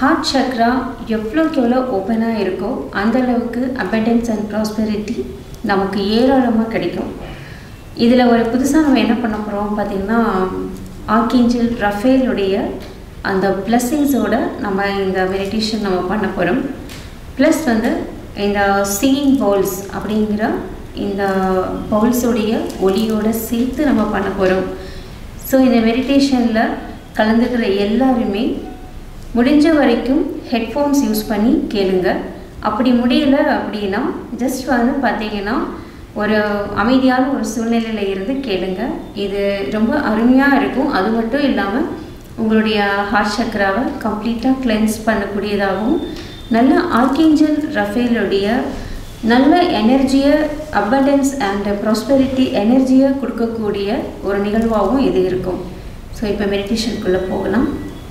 Heart Chakra எவ்வளோக்கு எவ்வளோ ஓப்பனாக இருக்கோ அந்த அளவுக்கு அபண்டன்ஸ் அண்ட் ப்ராஸ்பெரிட்டி நமக்கு ஏராளமாக கிடைக்கும் இதில் ஒரு புதுசாக நம்ம என்ன பண்ண போகிறோம் பார்த்திங்கன்னா ஆர்கேஞ்சல் ரஃபேலுடைய அந்த பிளஸ்ஸிங்ஸோட நம்ம இந்த மெடிடேஷன் நம்ம பண்ண போகிறோம் ப்ளஸ் வந்து இந்த சிங்கிங் பவுல்ஸ் அப்படிங்கிற இந்த பவுல்ஸோடைய ஒளியோட சேர்த்து நம்ம பண்ண போகிறோம் ஸோ இந்த மெடிடேஷனில் கலந்துக்கிற எல்லாருமே முடிஞ்ச வரைக்கும் ஹெட்ஃபோன்ஸ் யூஸ் பண்ணி கேளுங்க அப்படி முடியல அப்படின்னா ஜஸ்ட் வந்து பார்த்தீங்கன்னா ஒரு அமைதியான ஒரு சூழ்நிலையில் இருந்து கேளுங்க இது ரொம்ப அருமையாக இருக்கும் அது மட்டும் இல்லாமல் உங்களுடைய ஹார்ட் சக்கராவை கம்ப்ளீட்டாக கிளென்ஸ் பண்ணக்கூடியதாகவும் நல்ல ஆர்கேஞ்சல் ரஃபேலுடைய நல்ல எனர்ஜியை அபண்டன்ஸ் அண்ட் ப்ராஸ்பெரிட்டி எனர்ஜியை கொடுக்கக்கூடிய ஒரு நிகழ்வாகவும் இது இருக்கும் ஸோ இப்போ மெடிடேஷனுக்குள்ளே போகலாம்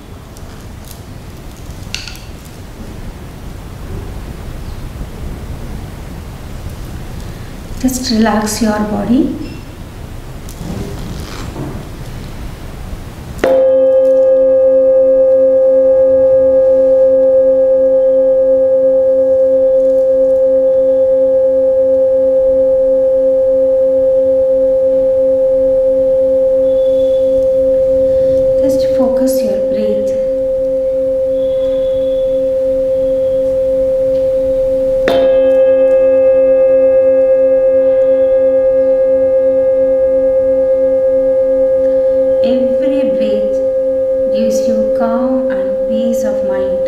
just relax your body just focus your breath Every breath gives you calm and peace of mind.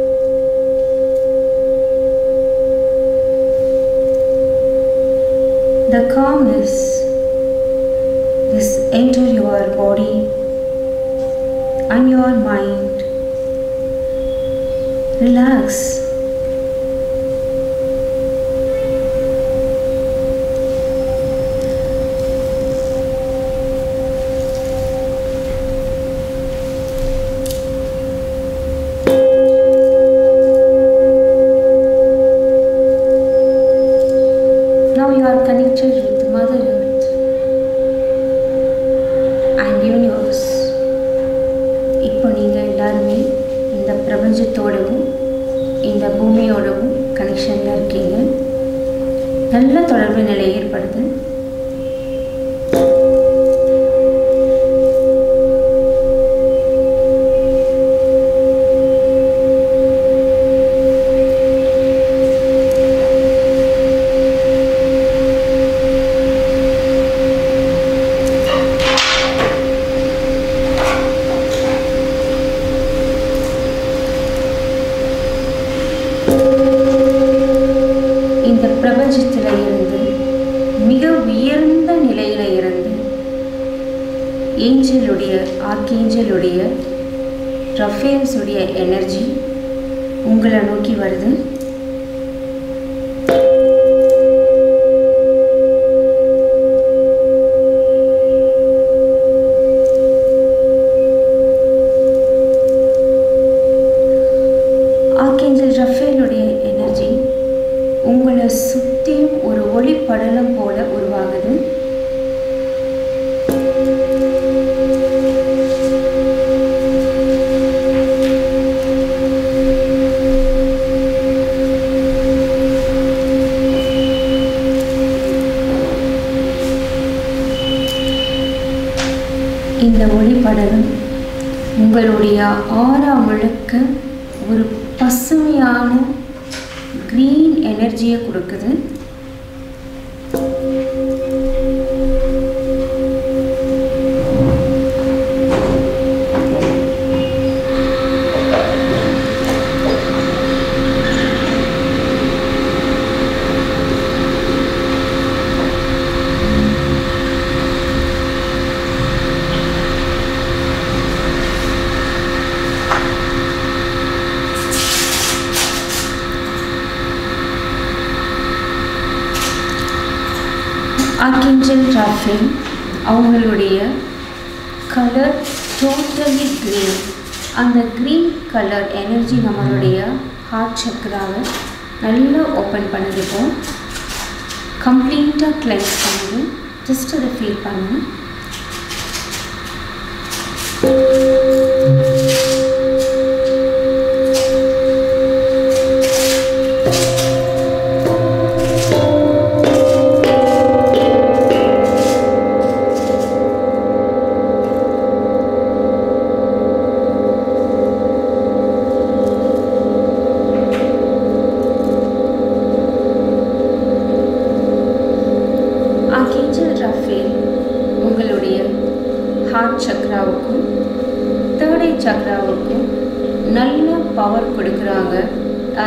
The calmness is enter your body and your mind. Relax. Now you are connected with Mother Earth and universe. இப்போ நீங்கள் எல்லாருமே இந்த பிரபஞ்சத்தோடவும் இந்த பூமியோடவும் கனெக்ஷனில் இருக்கீங்க நல்ல தொடர்பு நிலை ஏற்படுது இந்த பிரபஞ்சத்தில் இருந்து மிக உயர்ந்த நிலையில இருந்து ஏஞ்சலுடைய ஆர்கேஞ்சலுடைய ரஃபேல்ஸுடைய எனர்ஜி உங்களை நோக்கி வருது ஆர்கேஞ்சல் ரஃபேலுடைய எனர்ஜி உங்களை சுற்றியும் ஒரு ஒளி படலம் போல உருவாகுது இந்த ஒளிப்படலம் உங்களுடைய ஆறா முழுக்க ஒரு பசுமையான க்ரீன் எனர்ஜியை கொடுக்குது ஆர்கிஞ்சல் ராஃபில் அவங்களுடைய கலர் டோட்டலி க்ரீன் அந்த க்ரீன் கலர் எனர்ஜி நம்மளுடைய ஹார்ட் சக்கராவை நல்லா ஓப்பன் பண்ணிருக்கோம் கம்ப்ளீட்டாக கிளென்ஸ் பண்ணுது ஜஸ்ட் அதை ஃபீல் பண்ணுங்க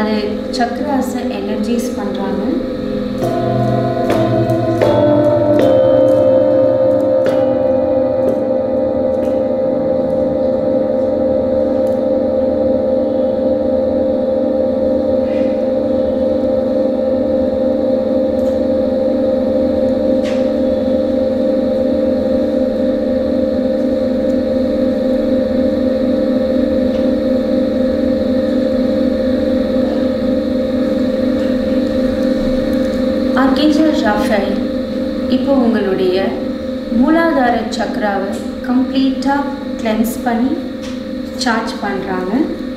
அது சக்ராஸை எனர்ஜைஸ் பண்ணுறாங்க ஆர்கேஞ்சல் ராஃபேல் இப்போ உங்களுடைய மூலாதார சக்ராவை கம்ப்ளீட்டாக கிளென்ஸ் பண்ணி சார்ஜ் பண்ணுறாங்க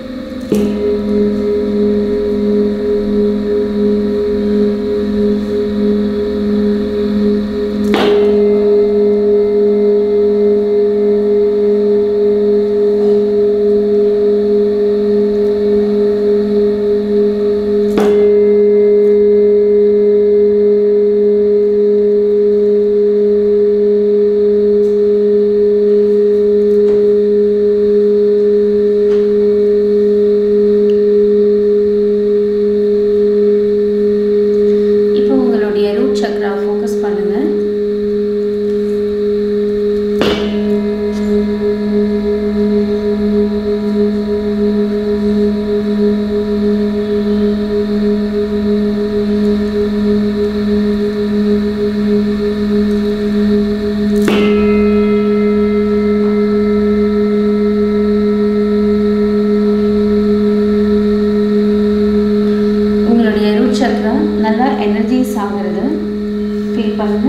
இப்போ உங்களுடைய ரூட் சக்ரா ஃபோக்கஸ் பண்ணுங்க உங்களுடைய ரூட் சக்ரா நல்லா எனர்ஜைஸ் ஆகிறது ஃபீல் பண்ணுங்க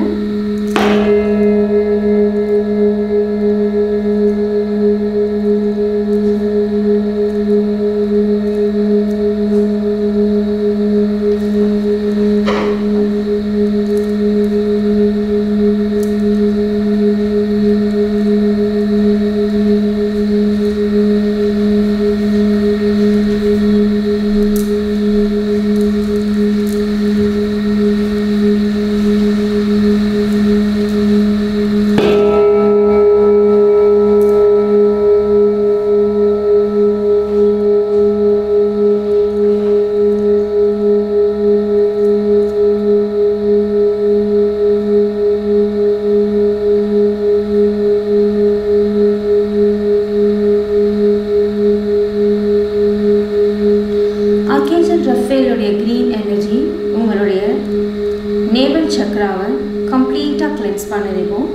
ஆர்கேஞ்சல் ரஃபேலுடைய க்ரீன் எனர்ஜி உங்களுடைய நேவல் சக்ராவை கம்ப்ளீட்டாக கிளென்ஸ் பண்ணிருக்கோம்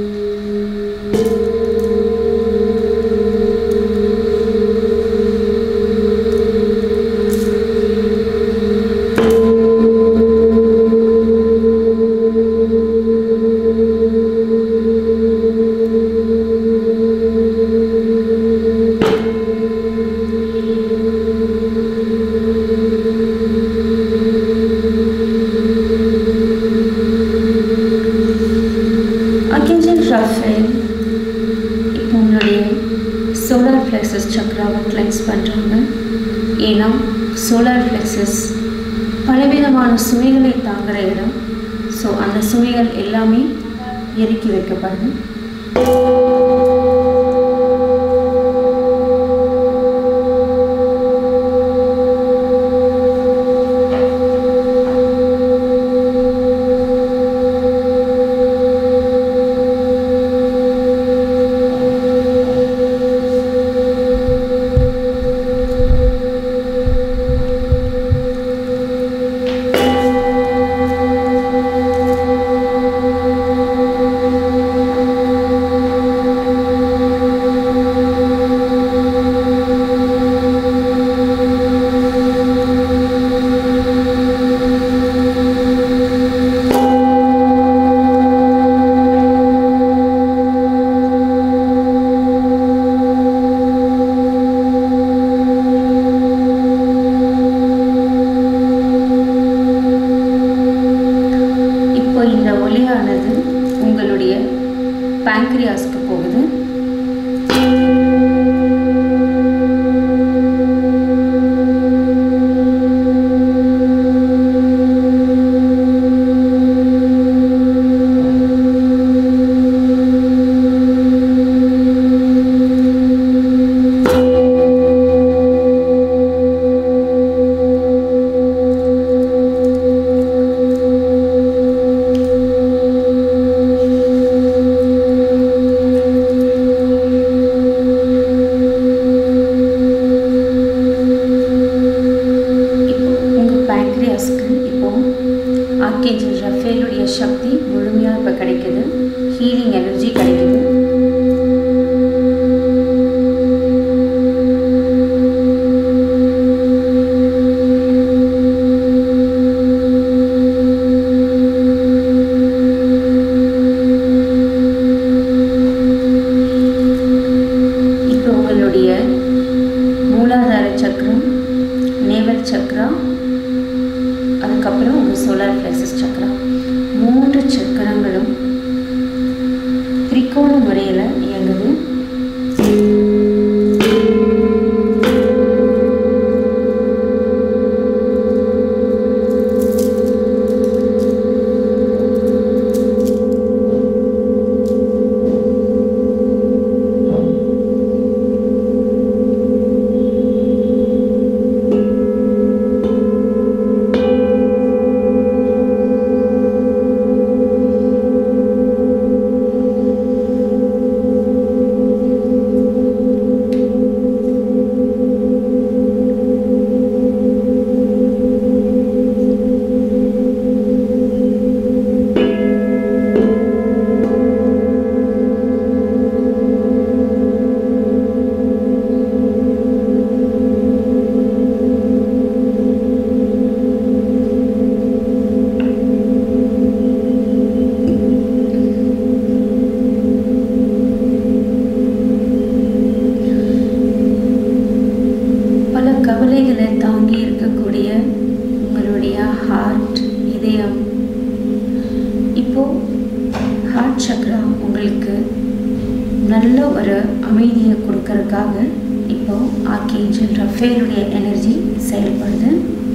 ஆர்கேஞ்சல் ரஃபேல் இப்போ உங்களுடைய சோலார் ஃப்ளெக்ஸஸ் சக்ராவை கிளென்ஸ் பண்ணுறாங்க ஏன்னா சோலார் ஃப்ளெக்ஸஸ் பலவிதமான சுமைகளை தாங்குகிற இடம் ஸோ அந்த சுமைகள் எல்லாமே இறக்கி வைக்கப்படுது இப்போ இந்த ஒளியானது உங்களுடைய பேங்க்ரியாஸ்க்கு போகுது திரிகோண முறையில் இயங்குது பல கவலைகளை தாங்கி இருக்கக்கூடிய உங்களுடைய ஹார்ட் இதயம் இப்போ ஹார்ட் சக்ரா உங்களுக்கு நல்ல ஒரு அமைதியை கொடுக்கறதுக்காக இப்போ ஆர்கேஞ்சல் ரஃபேலுடைய எனர்ஜி செயல்படுது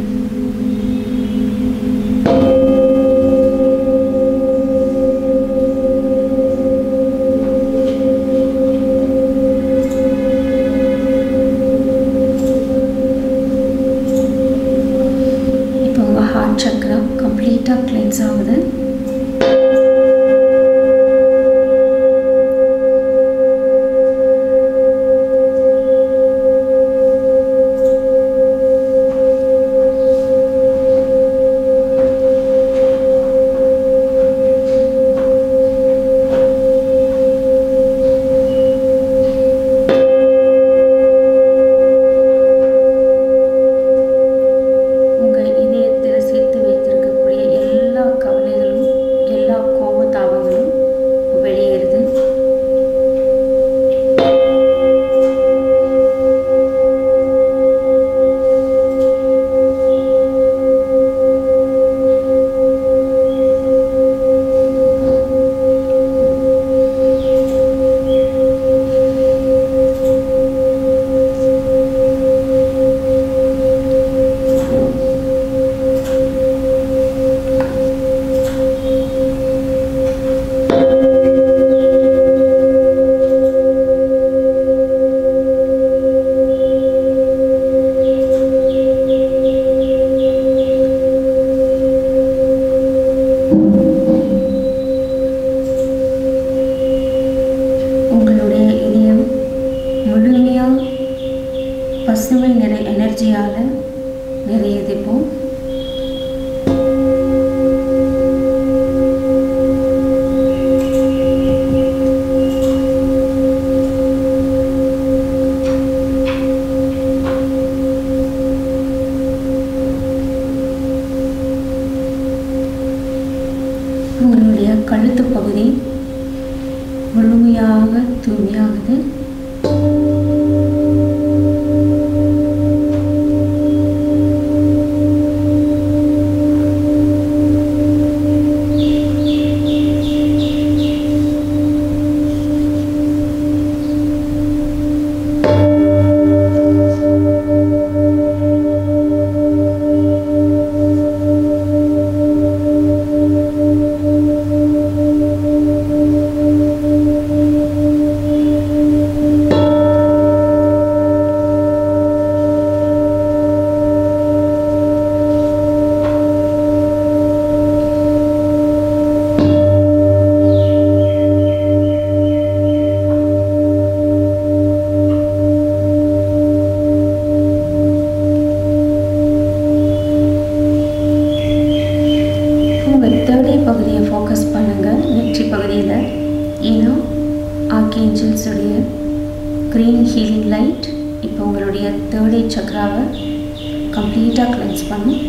இப்போ உங்கள் ஹார்ட் சக்ரா கம்ப்ளீட்டாக கிளென்ஸ் ஆகுது உங்கள் இதயத்தில் சேர்த்து வைத்திருக்கக்கூடிய எல்லா கவலைகளும் எல்லா கோபதாபங்களும் வெளியேறுது உங்களுடைய இதயம் முழுமையாக பசுமை நிற எனர்ஜியால் நிறையுது இப்போ உங்களுடைய கழுத்து பகுதி முழுமையாக தூய்மையாகுது உங்கள் தேர்டே பகுதியை ஃபோக்கஸ் பண்ணுங்கள் நெற்றி பகுதியில் ஏன்னா ஆர்கேஞ்சல்ஸுடைய க்ரீன் ஹீலிங் லைட் இப்போ உங்களுடைய தேர்டே சக்ராவை கம்ப்ளீட்டாக கிளென்ஸ் பண்ணும்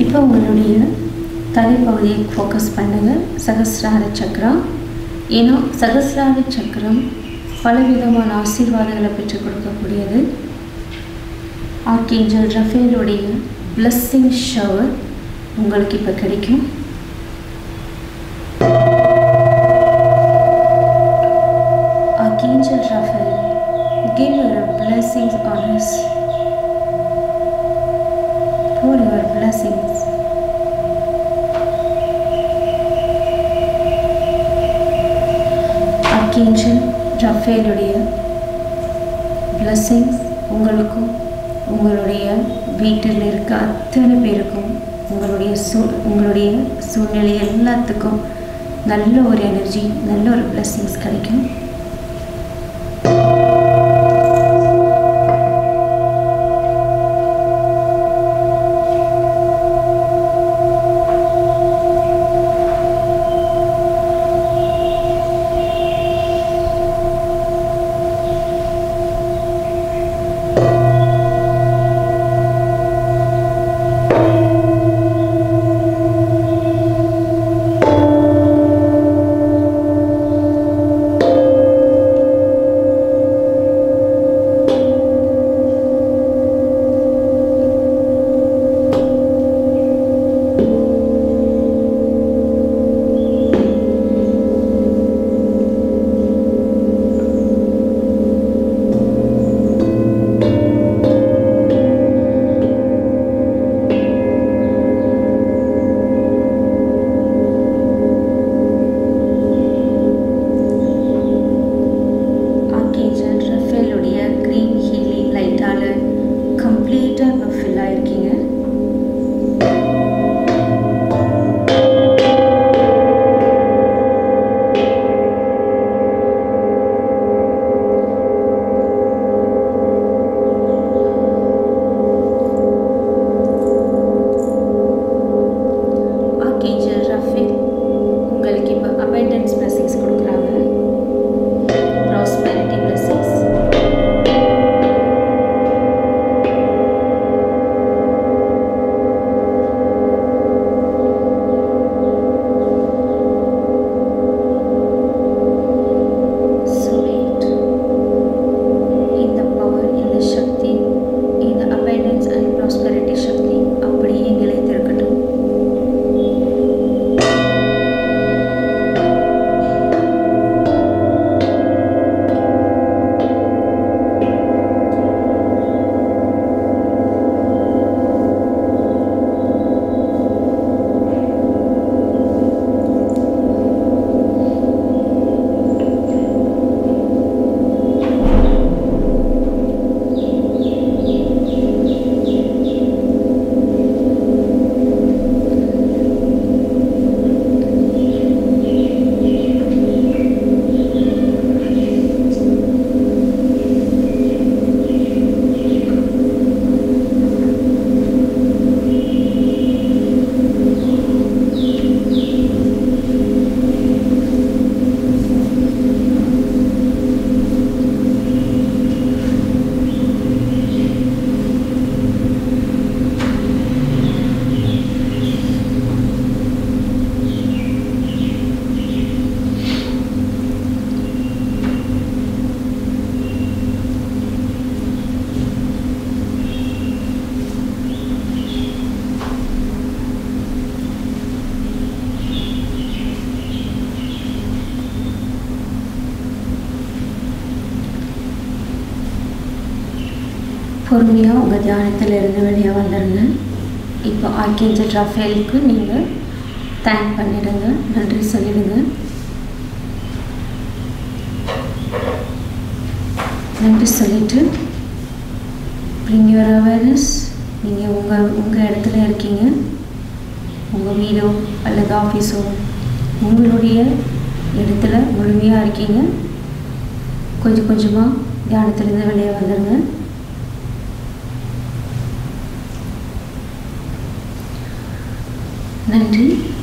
இப்போ உங்களுடைய தலைப்பகுதியை ஃபோக்கஸ் பண்ணுங்கள் சகசிரார சக்கரா ஏன்னா சகசிரார சக்கரம் பலவிதமான ஆசீர்வாதங்களை பெற்றுக் கொடுக்கக்கூடியது ஆர்கேஞ்சல் ரஃபேலுடைய பிளஸ்ஸிங் ஷவர் உங்களுக்கு இப்போ கிடைக்கும் Archangel Raphael, give your blessings on us. Pour your blessings. Archangel Raphaeluடைய blessings உங்களுக்கும் உங்களுடைய வீட்டில் இருக்க அத்தனை பேருக்கும் உங்களுடைய சூ உங்களுடைய சூழ்நிலை எல்லாத்துக்கும் நல்ல ஒரு எனர்ஜி நல்ல ஒரு blessings கிடைக்கும் ஆர்கேஞ்சல் ரஃபேலுடைய க்ரீன் ஹீலிங் லைட்டால் கம்ப்ளீட்டாக இப்போ ஃபில் ஆயிருக்கீங்க ஆர்கேஞ்சல் ரஃபேல் உங்களுக்கு இப்போ அபைண்டன்ஸ் blessings கொடுக்குறாங்க prosperity blessings. Sweet. இந்த power, இந்த சக்தி, இந்த abundance and prosperity சக்தி அப்படியே நிலைத்திருக்கட்டும் பொறுமையாக உங்கள் தியானத்தில் இருந்து வெளியே வந்துடுங்க இப்போ ஆர்கேஞ்சல் ரஃபேலுக்கு நீங்கள் தேங்க் பண்ணிடுங்க நன்றி சொல்லிடுங்க நன்றி சொல்லிட்டு bring your awareness நீங்கள் உங்கள் உங்கள் இடத்துல இருக்கீங்க உங்கள் வீடோ அல்லது ஆஃபீஸோ உங்களுடைய இடத்துல முழுமையாக இருக்கீங்க கொஞ்சம் கொஞ்சமாக தியானத்திலேருந்து வெளியே வந்துடுங்க நன்றி